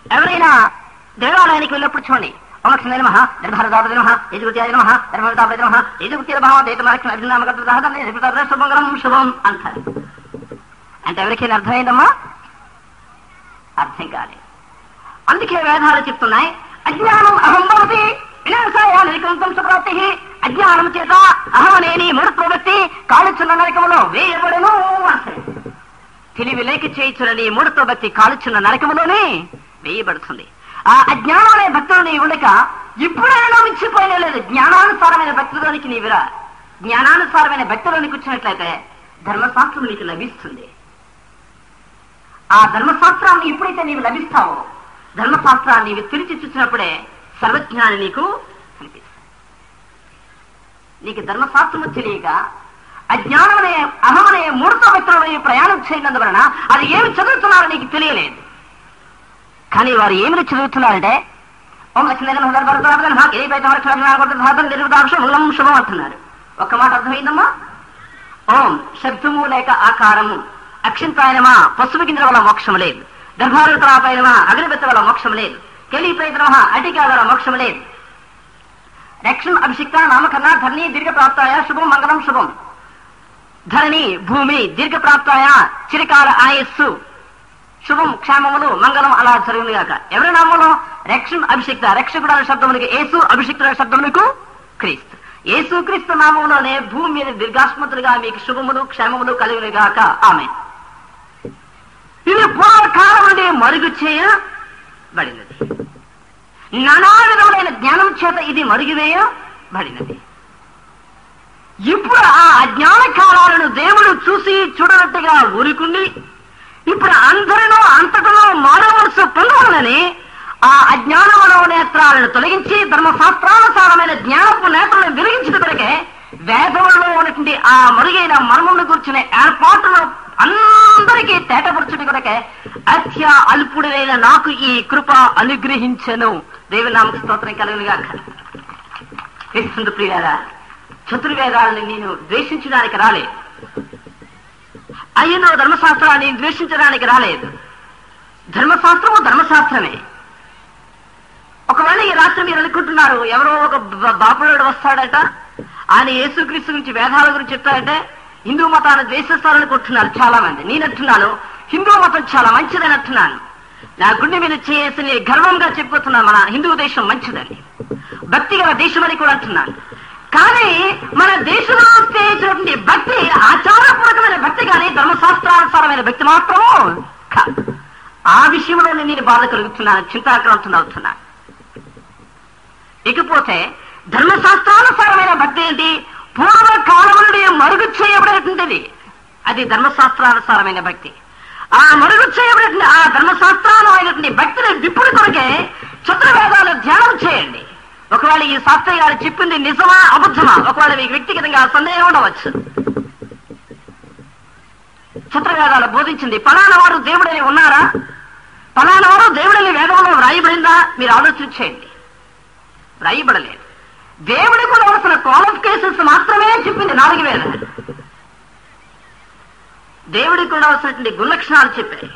ఎవరైనా దేవాలయానికి వెళ్ళినప్పుడు చూడండి ఓమక్షణ నమ నిర్భరదాపతి నమ యజుగుత్యాయ నమ నిర్భరదాపతి నమ యజుగుత్య భావం దేతమాలక్షణ అభినామకర్త శుభంగరం శుభం అంటారు అంటే ఎవరికైనా అర్థమైందమ్మా అర్థం కాలేదు అందుకే వేదాలు చెప్తున్నాయి అజ్ఞానం అహం భవతి వినాశాయానికంతం సుప్రాప్తి అజ్ఞానం చేత అహమనేని మరుత్వ వ్యక్తి కాలుచున్న నరకములో వేయబడను అంటారు తెలివి లేక చేయించునని మూడుతో భక్తి కాలుచున్న నరకములోనే వేయబడుతుంది ఆ అజ్ఞానం అనే భక్తులని ఉండక ఇప్పుడైనా మించిపోయిన లేదు జ్ఞానానుసారమైన భక్తులోనికి నీవిరా జ్ఞానానుసారమైన భక్తులోనికి వచ్చినట్లయితే ధర్మశాస్త్రం నీకు లభిస్తుంది ఆ ధర్మశాస్త్రాన్ని ఎప్పుడైతే నీవు లభిస్తావో ధర్మశాస్త్రాన్ని నీవు తిరిచి చూసినప్పుడే సర్వజ్ఞాని నీకు కనిపిస్తుంది నీకు ధర్మశాస్త్రము తెలియక అజ్ఞానమనే అహమనే మూడతో వ్యక్తులను ప్రయాణం చేయనందువలన అది ఏమి చదువుతున్నారో నీకు తెలియలేదు కానీ వారు ఏమి చదువుతున్నారంటే ఓం లక్ష్మీనారాయణ శుభం అంటున్నారు ఒక్క మాట అర్థమైందమ్మా ఓం శబ్దము లేక ఆకారము అక్షంతాయనమా పశువు గింజల వల్ల మోక్షం లేదు గర్భారుతరాపైనమా అగ్నిబెత్త వల్ల మోక్షం లేదు కెలి ప్రయత్నమ అటికా వల్ల మోక్షం లేదు రక్షణ అభిషిక్త నామకన్నా ధరణి దీర్ఘ ప్రాప్తాయ శుభం మంగళం శుభం ధరణి భూమి దీర్ఘ ప్రాప్తాయ చిరకాల ఆయస్సు శుభం క్షేమములు మంగళం అలా జరుగును గాక ఎవరి నామంలో రక్షణ అభిషిక్త రక్షకుడు అనే శబ్దమునికి యేసు అభిషిక్తుడు అనే శబ్దములకు క్రీస్తు యేసు క్రీస్తు నామంలోనే భూమి మీద దీర్ఘాస్మతులుగా మీకు శుభములు క్షేమములు కలిగిన గాక ఆమె ఇది పూర్వకాలం నుండి మరుగు చేయబడినది నానా విధములైన జ్ఞానం చేత ఇది మరుగువేయబడినది ఇప్పుడు ఆ అజ్ఞాన కాలాలను దేవుడు చూసి చూడనట్టుగా ఊరుకుండి ఇప్పుడు అందరిలో అంతటలో మానవ మనసు పొందవాలని ఆ అజ్ఞాన మనోనేత్రాలను తొలగించి ధర్మశాస్త్రానుసారమైన జ్ఞానపు నేత్రాలను వెలిగించిన కొరకే వేదంలో ఉన్నటువంటి ఆ మరుగైన మర్మమును కూర్చునే ఏర్పాటును అందరికీ తేటపరచుడి కొరకే అత్య అల్పుడైన నాకు ఈ కృప అనుగ్రహించను దేవి నామకు స్తోత్రం కలుగునుగా క్రిస్తుంది ప్రియారా చతుర్వేదాలని నేను ద్వేషించడానికి రాలేదు అయ్యనో ధర్మశాస్త్రాన్ని ద్వేషించడానికి రాలేదు ధర్మశాస్త్రము ధర్మశాస్త్రమే ఒకవేళ ఈ రాత్రి మీరు అనుకుంటున్నారు ఎవరో ఒక బ- బాపుడు వస్తాడట ఆయన యేసుక్రీస్తు గురించి వేదాల గురించి చెప్తాడంటే హిందూ మతాన్ని ద్వేషిస్తారనుకుంటున్నారు చాలా మంది నేను అంటున్నాను హిందూ మతం చాలా మంచిదని అంటున్నాను నా గుండె మీద చేసి నేను గర్వంగా చెప్పుతున్నాను మన హిందూ దేశం మంచిదని భక్తి గల దేశం అని కూడా అంటున్నాను కానీ మన దేశంలో చేసినటువంటి భక్తి ఆచారపూర్వకమైన భక్తి కానీ ధర్మశాస్త్రానుసారమైన భక్తి మాత్రము కాదు ఆ విషయంలో నేను బాధ కలుగుతున్నాను చింతాక్రాంతం అవుతున్నాను ఇకపోతే ధర్మశాస్త్రానుసారమైన భక్తి ఏంటి పూర్వకాలం నుండి మరుగు చేయబడినటువంటిది అది ధర్మశాస్త్రానుసారమైన భక్తి ఆ మరుగు చేయబడిన ఆ ధర్మశాస్త్రాలైనటువంటి భక్తిని విప్పుడు కొరకే చతుర్వేదాలు ధ్యానం చేయండి ఒకవేళ ఈ శాస్త్రి గారు చెప్పింది నిజమా అబద్ధమా ఒకవేళ మీకు వ్యక్తిగతంగా సందేహం ఉండవచ్చు చతుర్వేదాలు బోధించింది పలానా వారు దేవుడని ఉన్నారా పలానా వారు దేవుడని వేదంలో వ్రాయబడిందా మీరు ఆలోచన చేయండి వ్రాయబడలేదు దేవుడికి ఉండవలసిన క్వాలిఫికేషన్స్ మాత్రమే చెప్పింది నాలుగు వేల దేవుడికి ఉండవలసినటువంటి గుణలక్షణాలు చెప్పాయి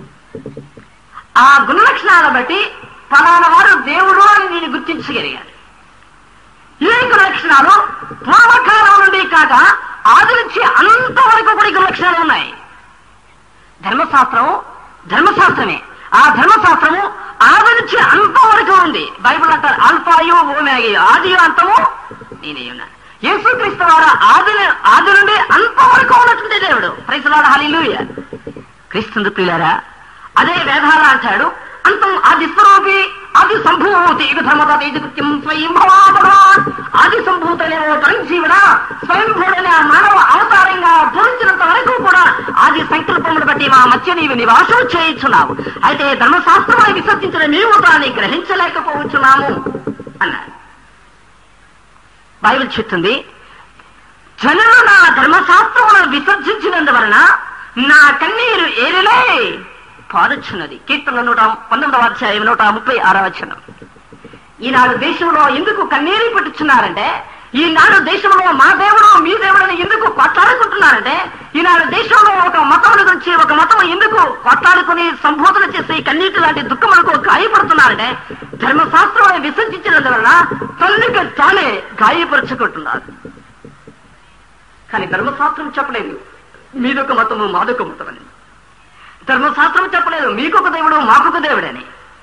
ఆ గుణలక్షణాలను బట్టి ఫలానా వారు దేవుడు అని నేను గుర్తించగలిగాను ఈ గుణలక్షణాలు పూర్వకాలం నుండి కాక ఆది నుంచి అంతవరకు కూడా ఈ గుణలక్షణాలు ఉన్నాయి ధర్మశాస్త్రం ధర్మశాస్త్రమే ఆ ధర్మశాస్త్రము ఆది నుంచి అంతవరకు ఉంది బైబిల్ అంటారు అల్పాయు ఓమేగయు ఆది అంతము నేనే ఉన్నాను యేసుక్రీస్తు వారు ఆది ఆది నుండి అంతవరకు ఉన్నటువంటి దేవుడు ప్రైసలాడ హలిలుయ క్రీస్తు ప్రియులారా అదే వేదాల అంటాడు అంతం ఆది స్వరూపి ఆది సంభూతి ఇది ధర్మత తేజకృత్యం స్వయం భవాన్ ఆది సంభూతనే ఓ పరంజీవుడా స్వయంభూడైన మానవ అవతారంగా ధరించినంత వరకు కూడా ఆది సంకల్పమును బట్టి మా మధ్య నీవు నివాసం చేయించున్నావు అయితే ధర్మశాస్త్రమని విసర్జించిన మేము దాన్ని గ్రహించలేకపోవచ్చున్నాము అన్నారు బైబిల్ చెప్తుంది జనులు నా ధర్మశాస్త్రములను విసర్జించినందువలన నా కన్నీరు ఏరిలే పారుచున్నది కీర్తన నూట పంతొమ్మిదవ అధ్యాయం నూట ముప్పై ఆరవ వచనం ఈనాడు దేశంలో ఎందుకు కన్నీరు పెట్టుచున్నారంటే ఈనాడు దేశంలో మా దేవుడు మీ దేవుడని ఎందుకు కొట్లాడుకుంటున్నారంటే ఈనాడు దేశంలో ఒక మతం గురించి ఒక మతం ఎందుకు కొట్లాడుకుని సంబోధన చేసి కన్నీటి లాంటి దుఃఖములకు గాయ చేస్తున్నారంటే ధర్మశాస్త్రాన్ని విసర్జించినందువలన తల్లికి తానే గాయపరుచుకుంటున్నారు కానీ ధర్మశాస్త్రం చెప్పలేదు మీదొక మతము మాదొక మతం అని ధర్మశాస్త్రం చెప్పలేదు మీకొక దేవుడు మాకొక దేవుడని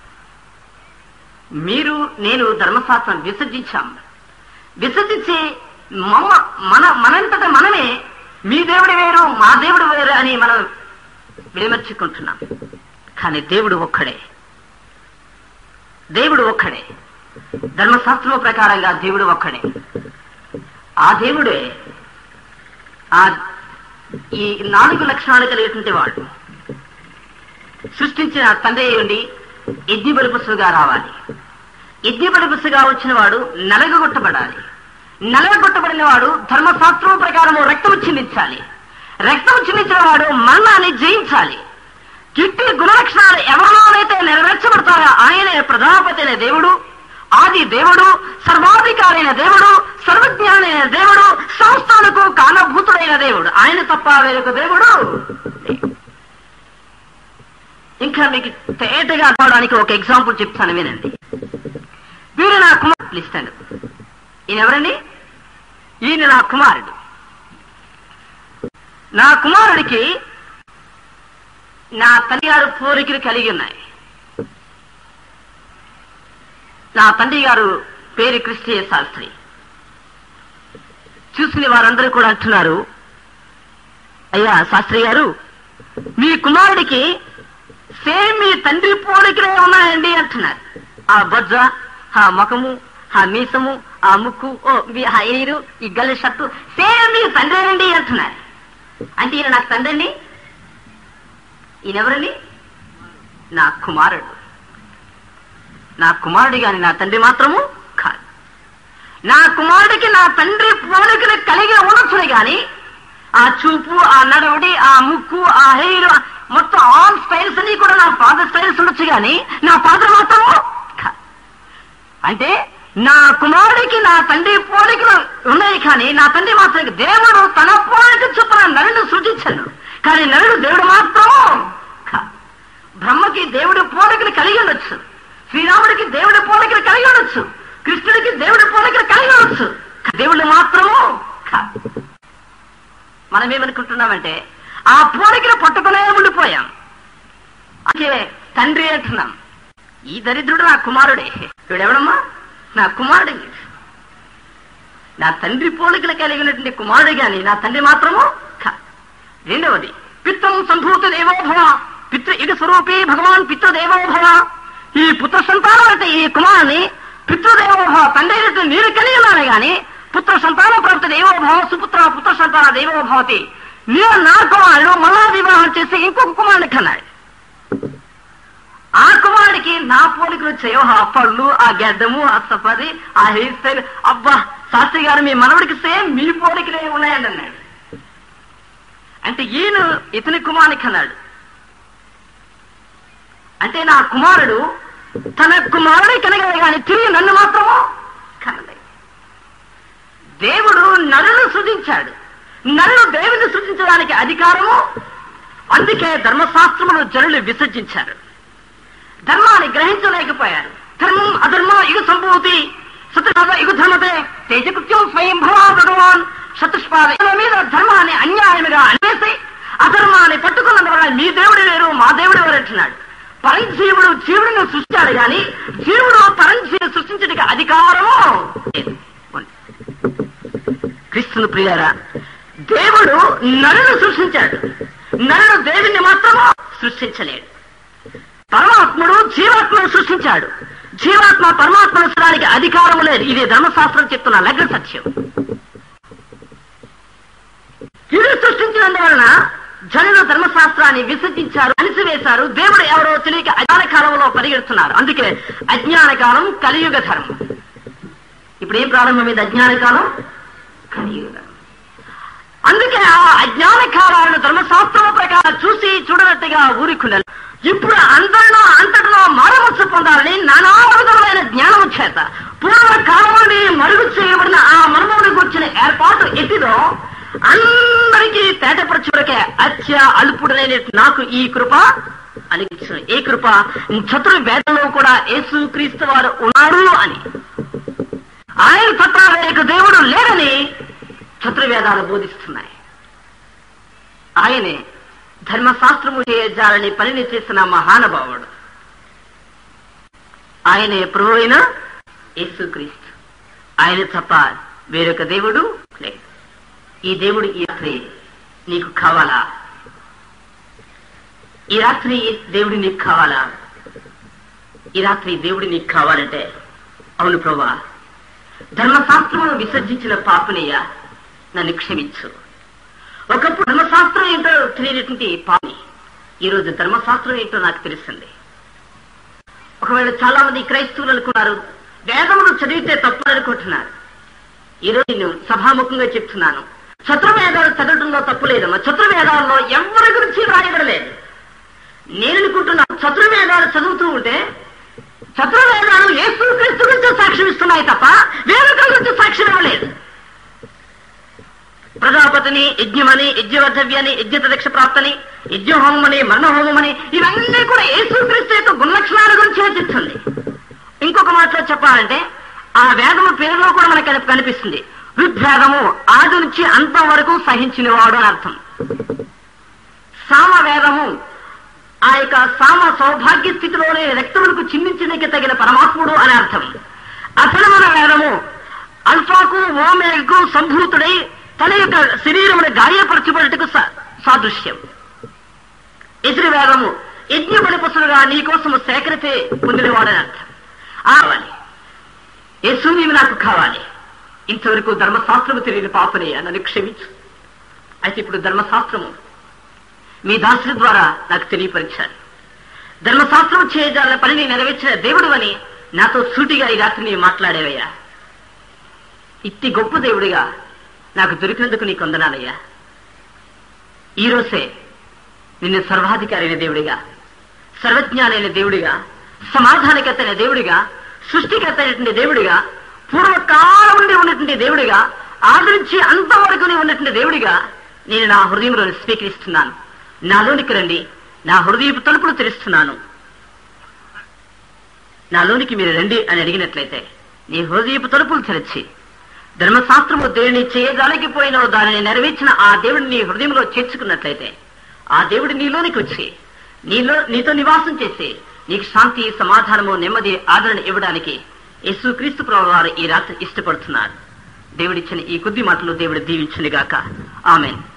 మీరు నేను ధర్మశాస్త్రం విసర్జించాం విసర్జించి మమ్మ మన మనంతట మనమే మీ దేవుడు వేరు మా దేవుడు వేరు అని మనం విమర్చుకుంటున్నాం కానీ దేవుడు ఒక్కడే దేవుడు ఒక్కడే ధర్మశాస్త్రం ప్రకారంగా దేవుడు ఒక్కడే ఆ దేవుడే ఆ ఈ నాలుగు లక్షణాలు కలిగినటువంటి వాడు సృష్టించిన తండ్రి ఉండి ఎద్ది బలుపుసుగా రావాలి ఎద్ది బలుపుసుగా వచ్చిన వాడు నలగగొట్టబడాలి నలగగొట్టబడిన వాడు ధర్మశాస్త్రం ప్రకారము రక్తము చిందించాలి రక్తము చిందించిన వాడు మరణాన్ని జయించాలి కిట్టి గుణలక్షణాలు ఎవరిలోనైతే నెరవేర్చబడతారో ఆయనే ప్రధానపతి అయిన దేవుడు ఆది దేవుడు సర్వాధికారి అయిన దేవుడు సర్వజ్ఞాని అయిన దేవుడు సంస్థలకు కానభూతుడైన దేవుడు ఆయన తప్ప వేరొక దేవుడు లేడు. ఇంకా మీకు తేటగా అర్థవడానికి ఒక ఎగ్జాంపుల్ చెప్తాను వినండి వీరు నా కుమార్ లిస్ట్ అండి ఈయన ఎవరండి ఈయన నా కుమారుడు నా కుమారుడికి నా తండ్రి గారు పోలికలు కలిగి ఉన్నాయి నా తండ్రి గారు పేరు క్రిస్టియ శాస్త్రి చూసిన వారందరూ కూడా అంటున్నారు అయ్యా శాస్త్రి గారు మీ కుమారుడికి సేమ్ మీ తండ్రి పోలికలే ఉన్నాయండి అంటున్నారు ఆ బొజ్జ ఆ ముఖము ఆ మీసము ఆ ముక్కు ఓ మీ- ఆ ఎయిరు ఈ గల్ల షర్టు సేమ్ మీ తండ్రేనండి అంటున్నారు అంటే ఈయన నాకు తండ్రి అండి ఈయనెవరండి నా కుమారుడు నా కుమారుడు గాని నా తండ్రి మాత్రము కాదు నా కుమారుడికి నా తండ్రి పోలికలు కలిగి ఉండొచ్చును గాని ఆ చూపు ఆ నడవడి ఆ ముక్కు ఆ హెయిర్ మొత్తం ఆల్ స్టైల్స్ అన్ని కూడా నా ఫాదర్ స్టైల్స్ ఉండొచ్చు గాని నా ఫాదర్ మాత్రము కాదు. అంటే నా కుమారుడికి నా తండ్రి పోలికలు ఉన్నాయి కానీ నా తండ్రి మాత్రం దేవుడు తన పోలిక చొప్పున నరుడు సృజించాడు కానీ నరుడు దేవుడు మాత్రం కాదు. బ్రహ్మకి దేవుడి పోలికలు కలిగి ఉండొచ్చు శ్రీరాముడికి దేవుడి పోలికలు కలిగి ఉండొచ్చు కృష్ణుడికి దేవుడి పోలికలు కలిగి ఉండొచ్చు దేవుడు మాత్రము కాదు మనం ఏమనుకుంటున్నామంటే ఆ పోలికలు పట్టుకునే ఉండిపోయాం అంటే తండ్రి అంటున్నాం ఈ దరిద్రుడు నా కుమారుడే వీడెవడమ్మా నా కుమారుడు నా తండ్రి పోలికలు కలిగినటువంటి కుమారుడు గాని నా తండ్రి మాత్రము కాదు. రెండవది పిత్రం సంభూత దేవోభవ పితృ ఇక స్వరూపే భగవాన్ పితృదేవోభవ ఈ పుత్ర సంతానం అంటే ఈ కుమారుని పితృదేవోభవ తండ్రి అయినటువంటి మీరు కలిగి ఉన్నారు గాని పుత్ర సంతాన ప్రాప్తి దేవోభవ సుపుత్ర పుత్ర సంతాన దేవోభవతి నేను నా కుమారుడు మళ్ళా వివాహం చేసి ఇంకొక కుమారుని కన్నాడు ఆ కుమారుడికి నా పోలికలు వచ్చాయో ఆ పళ్ళు ఆ గడ్డము ఆ సఫారీ ఆ హెయిర్ స్టైల్ అబ్బా శాస్త్రి గారు మీ మనవడికి సేమ్ మీ పోలికలే ఉన్నాయండి అన్నాడు అంటే ఈయన ఇతని కుమారుని కన్నాడు అంటే నా కుమారుడు తన కుమారుడే కనగలడు కానీ తిరిగి నన్ను మాత్రము కనలేదు దేవుడు నరును సృజించాడు నరుడు దేవుని సృజించడానికి అధికారము అందుకే ధర్మశాస్త్రములు జనులు విసర్జించారు ధర్మాన్ని గ్రహించలేకపోయారు ధర్మం అధర్మం ఇగు సంభూతి సతృపాద ఇగు ధర్మతే తేజకృత్యం స్వయం భవా భగవాన్ చతుష్పాద ఇతరుల మీద ధర్మాన్ని అన్యాయముగా అనేసి అధర్మాన్ని పట్టుకున్నందువల్ల మీ దేవుడు వేరు మా దేవుడు వేరు అంటున్నాడు పరంజీవుడు జీవుడిని సృష్టించాడు గాని జీవుడు పరంజీవుని సృష్టించడానికి అధికారము లేదు. క్రీస్తుని ప్రియారా దేవుడు నరును సృష్టించాడు నరుడు దేవుణ్ణి మాత్రము సృష్టించలేడు పరమాత్ముడు జీవాత్మను సృష్టించాడు జీవాత్మ పరమాత్మను సృష్టించడానికి అధికారం లేదు ఇది ధర్మశాస్త్రం చెప్తున్న లగ్న సత్యం ఇది సృష్టించినందువలన జనులు ధర్మశాస్త్రాన్ని విసర్జించారు అణిసివేశారు దేవుడు ఎవరో తెలియక అజ్ఞాన కాలంలో పరిగెడుతున్నారు అందుకే అజ్ఞాన కాలం కలియుగ ధర్మం ఇప్పుడు ఏం ప్రారంభమైంది అజ్ఞాన కాలం కలియుగ ధర్మం అందుకే ఆ అజ్ఞాన కాలాలను ధర్మశాస్త్రం ప్రకారం చూసి చూడనట్టుగా ఊరుకున్నారు ఇప్పుడు అందరిలో అంతటిలో మారవచ్చ పొందాలని నానా విధములైన జ్ఞానము చేత పూర్వ కాలాన్ని మరుగు చేయబడిన ఆ మనుమవుడికి వచ్చిన ఏర్పాటు ఎట్టిదో అందరికీ తేటపరచుడికే అత్య అల్పుడైన నాకు ఈ కృప అని ఇచ్చిన ఏ కృప చతుర్వేదంలో కూడా యేసు క్రీస్తు వారు ఉన్నారు అని ఆయన తప్ప వేరొక దేవుడు లేడని చతుర్వేదాలు బోధిస్తున్నాయి ఆయనే ధర్మశాస్త్రము చేయాలని పనిని చేసిన మహానుభావుడు ఆయనే ప్రభు అయిన యేసుక్రీస్తు ఆయన తప్ప వేరొక దేవుడు లేదు ఈ దేవుడు ఈ రాత్రి నీకు కావాలా ఈ రాత్రి ఈ దేవుడు నీకు కావాలా ఈ రాత్రి దేవుడు నీకు కావాలంటే అవును ప్రభా ధర్మశాస్త్రమును విసర్జించిన పాపనయ్య నన్ను క్షమించు ఒకప్పుడు ధర్మశాస్త్రం ఏంటో తెలియనటువంటి పాపని ఈరోజు ధర్మశాస్త్రం ఏంటో నాకు తెలిసింది ఒకవేళ చాలా మంది క్రైస్తవులు అనుకున్నారు వేదములు చదివితే తప్పు అనుకుంటున్నారు ఈరోజు నేను సభాముఖంగా చెప్తున్నాను చతుర్వేదాలు చదవడంలో తప్పు లేదమ్మా చతుర్వేదాల్లో ఎవరి గురించి రాయబడలేదు నేను అనుకుంటున్నాను చతుర్వేదాలు చదువుతూ ఉంటే చతుర్వేదాలు యేసు క్రీస్తు గురించి సాక్ష్యం ఇస్తున్నాయి తప్ప వేరొకరి గురించి సాక్ష్యం ఇవ్వలేదు ప్రజాపతిని యజ్ఞమని యజ్ఞవర్ధవ్యని యజ్ఞ ప్రదక్ష ప్రాప్తని యజ్ఞ హోమమని మరణ హోమమని ఇవన్నీ కూడా యేసు క్రీస్తు యొక్క గుణలక్షణాల గురించి చర్చిస్తుంది ఇంకొక మాటలో చెప్పాలంటే ఆ వేదము పేరులో కూడా మనకు కనిపి- కనిపిస్తుంది ఋగ్వేదము ఆది నుంచి అంతం వరకు సహించినవాడు అని అర్థం సామవేదము ఆ యొక్క సామ సౌభాగ్య స్థితిలోనే రక్తములకు చిందించడానికి తగిన పరమాత్ముడు అని అర్థం అసలమైన వేదము అల్ఫాకు ఓమేకు సంభూతుడై తన యొక్క శరీరమును గాయపరచబడటకు స- సాదృశ్యం ఎదురు వేదము యజ్ఞబడి పశువుగా నీ కోసము సేకరితే పొందినవాడని అర్థం ఆవాలి యేసు నీవు నాకు కావాలి ఇంతవరకు ధర్మశాస్త్రము తెలియని పాపని నన్ను క్షమించు అయితే ఇప్పుడు ధర్మశాస్త్రము మీ దాసుల ద్వారా నాకు తెలియపరిచారు ధర్మశాస్త్రం చేయజాల పనిని నెరవేర్చిన దేవుడు అని నాతో సూటిగా ఈ రాత్రి నీవు మాట్లాడేవయ్యా ఇట్టి గొప్ప దేవుడిగా నాకు దొరికినందుకు నీకు వందనాలయ్యా ఈ రోజే నిన్ను సర్వాధికారి అయిన దేవుడిగా సర్వజ్ఞానైన దేవుడిగా సమాధానకర్త అయిన దేవుడిగా సృష్టికర్త అయినటువంటి దేవుడిగా పూర్వకాలం నుండి ఉన్నటువంటి దేవుడిగా ఆదరించి అంతవరకు ఉన్నటువంటి దేవుడిగా నేను నా హృదయంలో స్వీకరిస్తున్నాను నాలోనికి రండి నా హృదయపు తలుపులు తెరుస్తున్నాను నాలోనికి మీరు రండి అని అడిగినట్లయితే నీ హృదయపు తలుపులు తెరచి ధర్మశాస్త్రము దేవుని చేయడానికి పోయిన దానిని నెరవేర్చిన ఆ దేవుడిని నీ హృదయంలో చేర్చుకున్నట్లయితే ఆ దేవుడు నీలోనికి వచ్చి నీలో నీతో నివాసం చేసి నీకు శాంతి సమాధానము నెమ్మది ఆదరణ ఇవ్వడానికి యేసు క్రీస్తు ప్రభు వారు ఈ రాత్రి ఇష్టపడుతున్నారు దేవుడిచ్చిన ఈ కొద్ది మాటలు దేవుడు దీవించునిగాక ఆమెన్